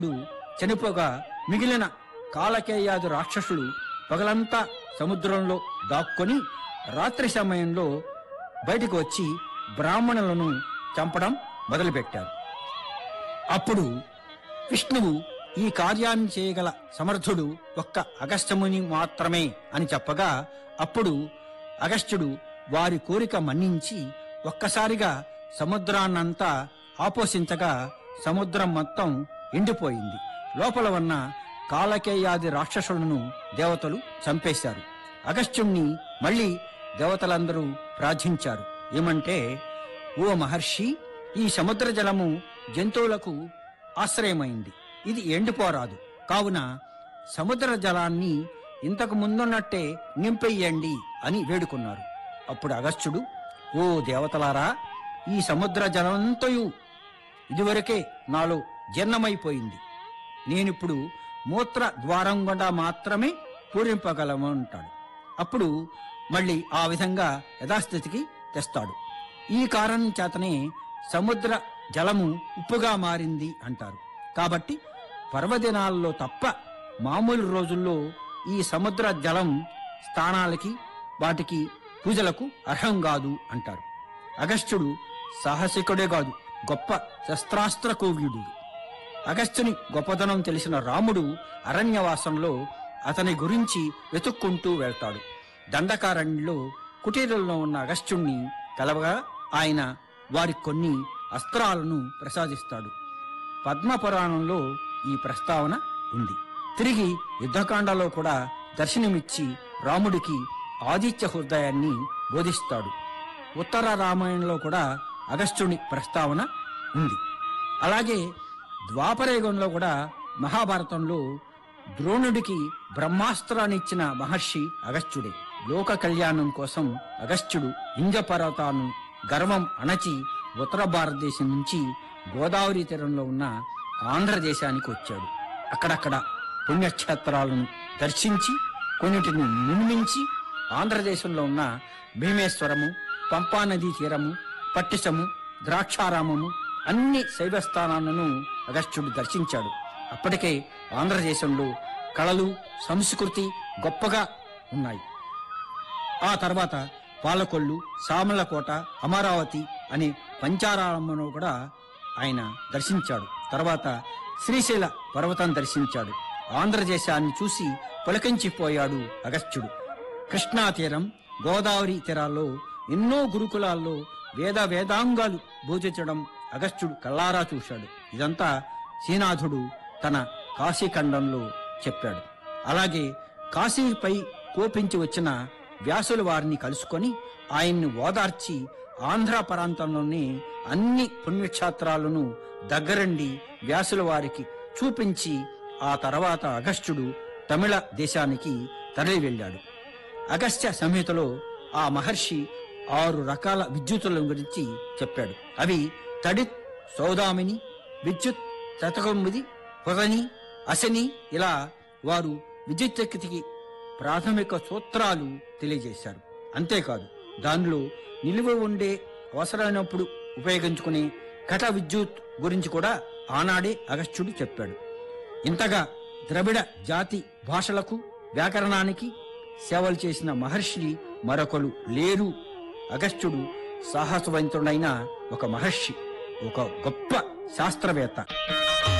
చనిపోగా మిగిలిన కాలకేయాది రాక్షసులు పగలంతా సముద్రంలో దాక్కొని రాత్రి సమయంలో బయటకు వచ్చి బ్రాహ్మణులను చంపడం మొదలుపెట్టారు అప్పుడు విష్ణువు ఈ కార్యాన్ని చేయగల సమర్థుడు ఒక్క అగస్త్యముని మాత్రమే అని చెప్పగా అప్పుడు అగస్త్యుడు వారి కోరిక మన్నించి ఒక్కసారిగా సముద్రాన్నంతా ఆపోషించగా సముద్రం మొత్తం ఎండిపోయింది లోపల ఉన్న కాలకేయాది రాక్షసులను దేవతలు చంపేశారు అగస్త్యుణ్ణి మళ్ళీ దేవతలందరూ ప్రార్థించారు ఏమంటే ఓ మహర్షి ఈ సముద్ర జలము జంతువులకు ఆశ్రయమైంది ఇది ఎండిపోరాదు కావున సముద్ర జలాన్ని ఇంతకు ముందున్నట్టే నింపెయ్యండి అని వేడుకున్నారు అప్పుడు అగస్త్యుడు ఓ దేవతలారా ఈ సముద్ర జలమంతయు ఇదివరకే నాలో జీర్ణమైపోయింది నేనిప్పుడు మూత్ర ద్వారం గుండా మాత్రమే పూరింపగలము అంటాడు అప్పుడు మళ్ళీ ఆ విధంగా యథాస్థితికి తెస్తాడు ఈ కారణం చేతనే సముద్ర జలము ఉప్పుగా మారింది అంటారు కాబట్టి పర్వదినాల్లో తప్ప మామూలు రోజుల్లో ఈ సముద్ర జలం స్థానాలకి వాటికి పూజలకు అర్హం కాదు అంటారు అగస్త్యుడు సాహసికుడే కాదు గొప్ప శస్త్రాస్త్ర కోవ్యుడు అగస్త్యుని గొప్పతనం తెలిసిన రాముడు అరణ్యవాసంలో అతని గురించి వెతుక్కుంటూ వెళ్తాడు దండకారణ్యంలో కుటీరంలో ఉన్న అగస్త్యుణ్ణి కలవగా ఆయన వారికి కొన్ని అస్త్రాలను ప్రసాదిస్తాడు పద్మపురాణంలో ఈ ప్రస్తావన ఉంది తిరిగి యుద్ధకాండలో కూడా దర్శనమిచ్చి రాముడికి ఆదిత్య హృదయాన్ని బోధిస్తాడు ఉత్తర రామాయణంలో కూడా అగస్త్యుని ప్రస్తావన ఉంది అలాగే ద్వాపరయుగంలో కూడా మహాభారతంలో ద్రోణుడికి బ్రహ్మాస్త్రాన్ని ఇచ్చిన మహర్షి అగస్త్యుడే లోక కళ్యాణం కోసం అగస్త్యుడు ఇంద్ర పర్వతాన్ని గర్వం అణచి ఉత్తర భారతదేశం నుంచి గోదావరి తీరంలో ఉన్న ఆంధ్రదేశానికి వచ్చాడు అక్కడక్కడ పుణ్యక్షేత్రాలను దర్శించి కొన్నిటిని నిర్మించి ఆంధ్రదేశంలో ఉన్న భీమేశ్వరము పంపానదీ తీరము పట్టిసము ద్రాక్షారామము అన్ని శైవ స్థానాలను అగస్త్యుడు దర్శించాడు అప్పటికే ఆంధ్రదేశంలో కళలు సంస్కృతి గొప్పగా ఉన్నాయి ఆ తర్వాత పాలకొల్లు సామలకోట అమరావతి అనే పంచారామను కూడా ఆయన దర్శించాడు తర్వాత శ్రీశైల పర్వతం దర్శించాడు ఆంధ్రదేశాన్ని చూసి పులకించిపోయాడు అగస్త్యుడు కృష్ణా తీరం గోదావరి తీరాల్లో ఎన్నో గురుకులాల్లో వేద వేదాంగాలు బోధించడం అగస్త్యుడు కల్లారా చూశాడు ఇదంతా శ్రీనాథుడు తన కాశీఖండంలో చెప్పాడు అలాగే కాశీపై కోపించి వచ్చిన వ్యాసుల వారిని కలుసుకొని ఆయన్ని ఓదార్చి ఆంధ్ర ప్రాంతంలోని అన్ని పుణ్యక్షేత్రాలను దగ్గరండి వ్యాసుల వారికి చూపించి ఆ తర్వాత అగస్త్యుడు తమిళ దేశానికి తరలి వెళ్ళాడు అగస్త్య సంహితలో ఆ మహర్షి ఆరు రకాల విద్యుత్తుల గురించి చెప్పాడు అవి తడిత్ సౌదామిని విద్యుత్ శతకొమ్మిది పొదని అశని ఇలా వారు విద్యుత్ శక్తికి ప్రాథమిక సూత్రాలు తెలియజేశారు అంతేకాదు దానిలో నిలువ ఉండే అవసరమైనప్పుడు ఉపయోగించుకునే ఘట విద్యుత్ గురించి కూడా ఆనాడే అగస్త్యుడు చెప్పాడు ఇంతగా ద్రవిడ జాతి భాషలకు వ్యాకరణానికి సేవలు చేసిన మహర్షి మరొకరు లేరు అగస్త్యుడు సాహసవంతుడైన ఒక మహర్షి ఒక గొప్ప శాస్త్రవేత్త